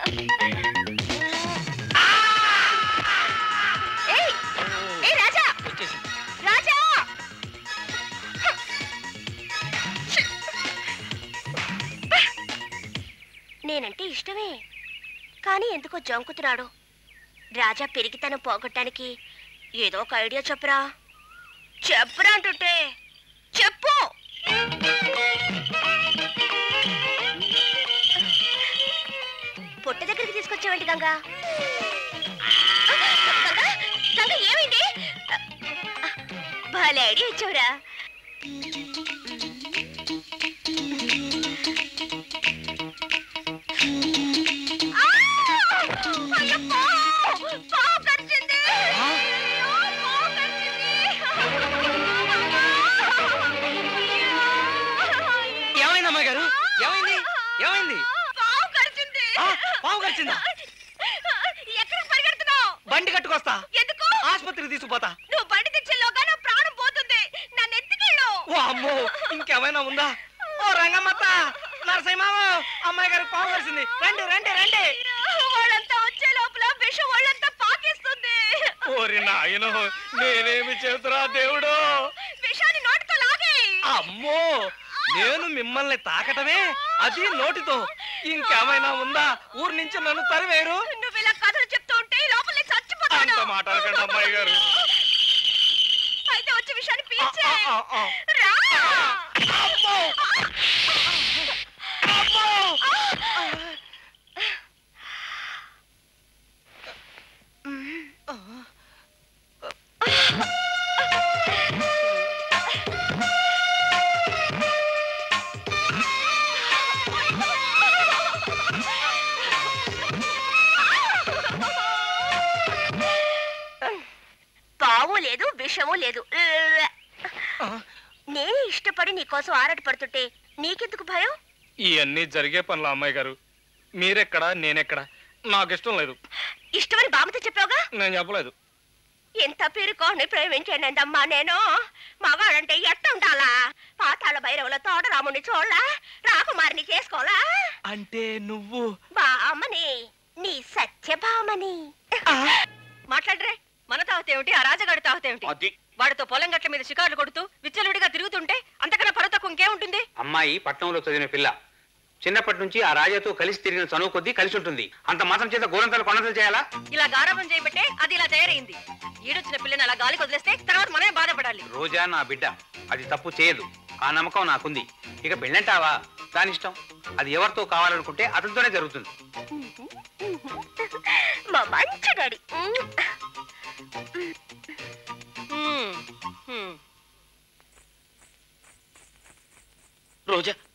ఏయ్ ఏయ్ రాజా రాజా నేనంటే ఇష్టమే కానీ ఎందుకో జంకుతున్నాడు రాజా పెరిగితనం పోగొట్టడానికి ఏదో ఒక ఐడియా చెప్పరా చెప్పరా అంటుంటే చెప్పు పొట్ట దగ్గరికి తీసుకొచ్చావేంటి గంగా గంగా గంగా ఏమైంది భలే ఐడియా ఇచ్చావురా ఆ! అయ్యో, పావు! పావు కరిచింది! ఆ, పావు కరిచింది! ఏమైంది అమ్మాయి గారు ఏమైంది ఏమైంది పావు కరిచింది! ఆ, పావు కరిచిందా ఎక్కడికి పరిగెడుతున్నావు బండి కట్టుకొస్తా ఎందుకు ఆసుపత్రికి తీసుకుపోతా నువ్వు బండి తెచ్చేలోగా నా ప్రాణం పోతుంది నన్ను ఎత్తుకెళ్ళు ఓ అమ్మో ఇంకేమైనా ఉందా ఓ రంగమ్మత్త నరసయ్య మామ అమ్మాయి గారికి పావు కలిసింది రండి రండి రండి వాళ్ళంతా వచ్చే లోపల విషం వాళ్ళంతా పాకేస్తుంది ఓరి నాయనో నేనేమి చేతురా దేవుడు విషాన్ని నోటితో లాగే అమ్మో నేను మిమ్మల్ని తాకటమే అది నోటితో ఇంకేమైనా ఉందా ఊరు నుంచి నన్ను తరివేరు నువ్వు ఇలా కథలు చెప్తూ ఉంటే ఈ లోపల నేను చచ్చిపోతాను అంత మాట అనకండి అమ్మాయి గారు అయితే వచ్చే విషయాన్ని ఆ, పీల్చే ఆ, ఆ, ఆ. రా అమ్మో! అమ్మో! పావు లేదు విషము లేదు ఆ, నేనే ఇష్టపడి నీకోసం ఆరాట పడుతుంటే నీకెందుకు భయం ఇవన్నీ జరిగే పనులు అమ్మాయి గారు మీరెక్కడా నేనెక్కడా నాకు ఇష్టం లేదు ఇష్టమని బామ్మతో చెప్పావుగా నేను చెప్పలేదు ఎంత పేరుకోని ప్రేమించానందమ్మా నేను మగాడంటే ఎట్ట ఉండాలా పాతాళ భైరవుల తోట రాముని చూడలా రాకుమారిని చేసుకోవాలా అంటే నువ్వు బామని నీ సత్యభామని మాట్లాడరే మన తాహత ఏమిటి ఆ రాజగాడి తాహత ఏమిటి అది వాడితో పొలం గట్ల మీద షికార్లు కొడుతూ విచ్చలుడిగా తిరుగుతుంటే అంతకన్నా పరతకు ఇంకేముంటుంది అమ్మాయి పట్నంలో చదివిన పిల్ల చిన్నప్పటి నుంచి ఆ రాజాతో కలిసి తిరిగిన చనువు కొద్దీ కలిసి ఉంటుంది అంత మాత్రం చేత గోరంతలు కొనంతలు చేయాలా ఇలా గారాబం చేయబట్టే అది ఇలా తయారైంది ఈడొచ్చిన పిల్లని అలా గాలికి వదిలేస్తే తర్వాత మనమే బాధపడాలి రోజా నా బిడ్డ అది తప్పు చేయదు ఆ నమ్మకం నాకుంది ఇక పెళ్ళంటావా దాని ఇష్టం అది ఎవరితో కావాలనుకుంటే అతనితోనే జరుగుతుంది మా మంచి డాడీ రోజా